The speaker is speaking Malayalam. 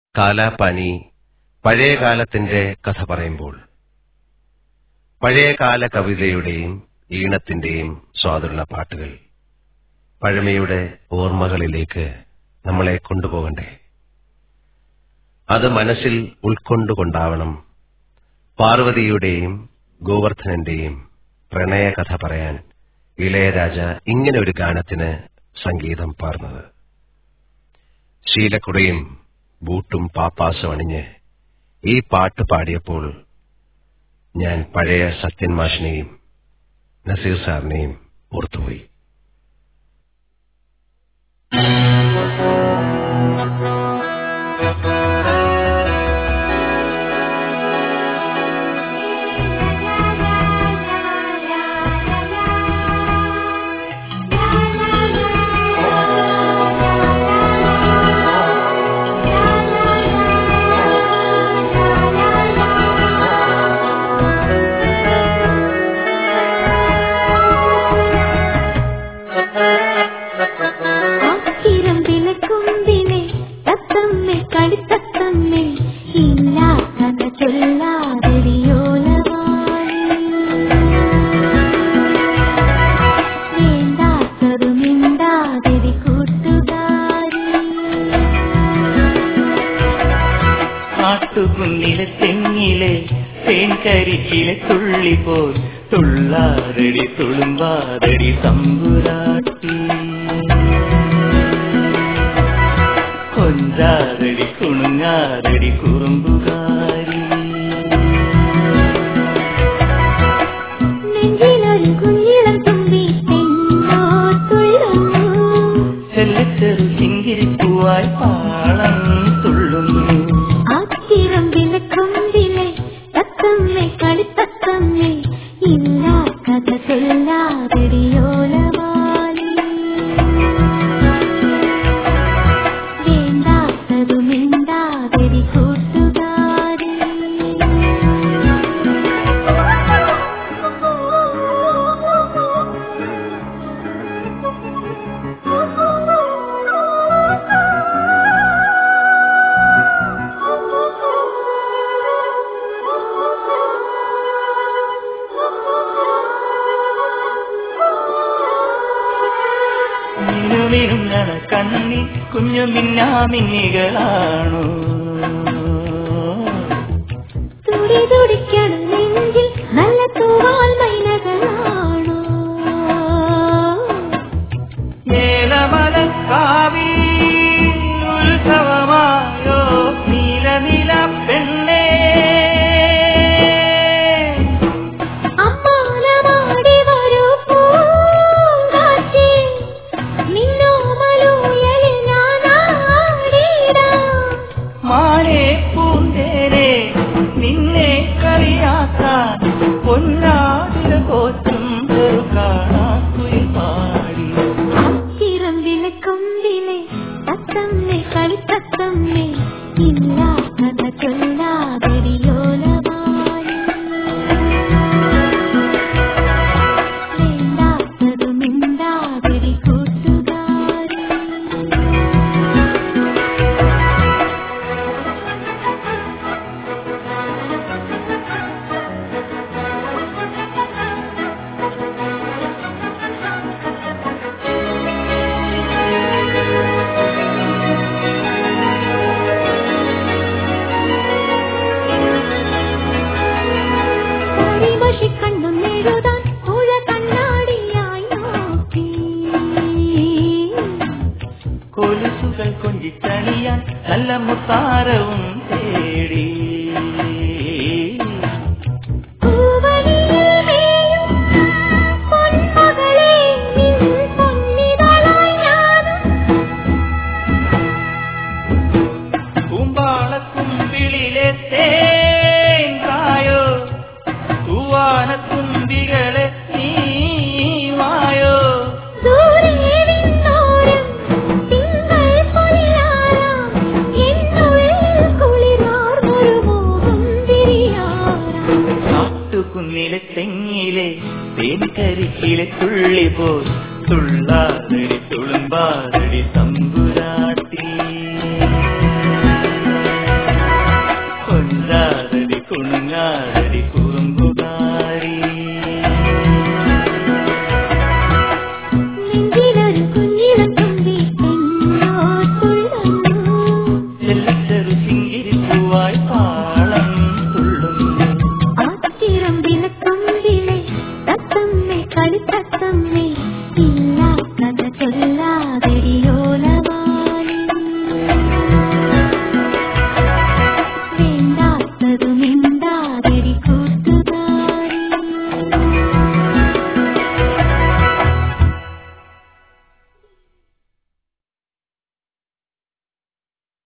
കാലാപാനി പഴയകാലത്തിന്റെ കഥ പറയുമ്പോൾ പഴയകാല കവിതയുടെയും ഈണത്തിന്റെയും സ്വാതുള്ള പാട്ടുകൾ പഴമയുടെ ഓർമ്മകളിലേക്ക് നമ്മളെ കൊണ്ടുപോകണ്ടേ അത് മനസ്സിൽ ഉൾക്കൊണ്ടുകൊണ്ടാവണം പാർവതിയുടെയും ഗോവർദ്ധനന്റെയും പ്രണയകഥ പറയാൻ ഇളയരാജ ഇങ്ങനെ ഒരു ഗാനത്തിന് സംഗീതം പാർന്നത് ശീലക്കുടയും ബൂട്ടും പാപ്പാസും അണിഞ്ഞ് ഈ പാട്ട് പാടിയപ്പോൾ ഞാൻ പഴയ സത്യൻ മാഷിനെയും നസീർ സാറിനെയും ഓർത്തുപോയി ആക്കിരം വിലക്കുമ്പിനെ തത്തമ്മേ കളിത്തത്തമ്മേ ഇല്ലാ കഥ ചൊല്ലാതെടിയോലവാണി വേണ്ടാത്തതു മിണ്ടാതെടി കൂട്ടുകാരി കാട്ടുകുന്നിലെ തെങ്ങിലെ തേൻകരിക്കിലെ തുള്ളി പോൽ തുള്ളാരടി തുളുമ്പാതടി തമ്പുരാട്ടി കൊഞ്ചാരടി കുണുങ്ങാരടി കുറുമ്പുകാരി നെഞ്ചിലൊരു കുഞ്ഞിളം തുമ്പി തെന്നോ തുള്ളുന്നു ചെല്ലച്ചെറു ചിങ്കിരിപ്പൂവായി പാളം തുള്ളുന്നു ആത്തിരം വിലക്കൊമ്പിലെ തത്തമ്മേ കളിത്തത്തമ്മേ ഇല്ലാ കഥ ചൊല്ലാതെടിയോലവാലി വേണ്ടാത്തതു മിണ്ടാതെടി കൂട്ടുകാരി മിനുമിനുങ്ങണ കണ്ണി കുഞ്ഞു മിന്നാമിന്നികളാണോ തുടി തുടിക്കണ നെഞ്ചിൽ നല്ല തൂവാൽ മൈനകളാണോ മേലമല കാവി ഉത്സവമായോ നീലനില പെണ്ണേ അമ്മാനമാടി വരൂ പൂങ്കാറ്റേ, നിന്നോമലൂയലിൽ ഞാനാടിടാം. മാനേ പൂന്തേനെ നിന്നെ കളിയാക്കാൻ പൊന്നാടില പോറ്റും ഒരു കാണാക്കുയിൽ പാടി ആത്തിരം വിലക്കൊമ്പിലെ തത്തമ്മേ കളിത്തത്തമ്മേ ഇല്ലാ കഥ ചൊല്ലാതെടിയോലവാലി വേണ്ടാത്തതു മിണ്ടാതെടി കൂട്ടുകാരി കരിമഷി കണ്ണും എഴുതാൻ പുഴ കണ്ണാടിയായി നോക്കി കൊലുസുകൾ കൊഞ്ചിച്ചണിയാൻ നല്ല മുത്താരവും തേടി പൂവനിയിൽ മേയും പൊന്മകളെ നിൻ പൊന്നിതളായി ഞാനും പൂമ്പാളക്കുമ്പിളിലെ തേൻ കായോ തൂവാനത്തുമ്പികളെ നീ വായോ ദൂരെ വിണ്ണോരം തിങ്കൾ പൊലിയാറാം എന്നുള്ളിൽ കുളിരാർന്നൊരു മോഹം തിരിയാറാം കാട്ടുകുന്നിലെ തെങ്ങിലെ തേൻകരിക്കിലെ തുള്ളി പോ തുള്ളാതടി തുളുമ്പാതടി തമ്പുരാട്ടി കാട്ടിലൊരു കുഞ്ഞിളക്കും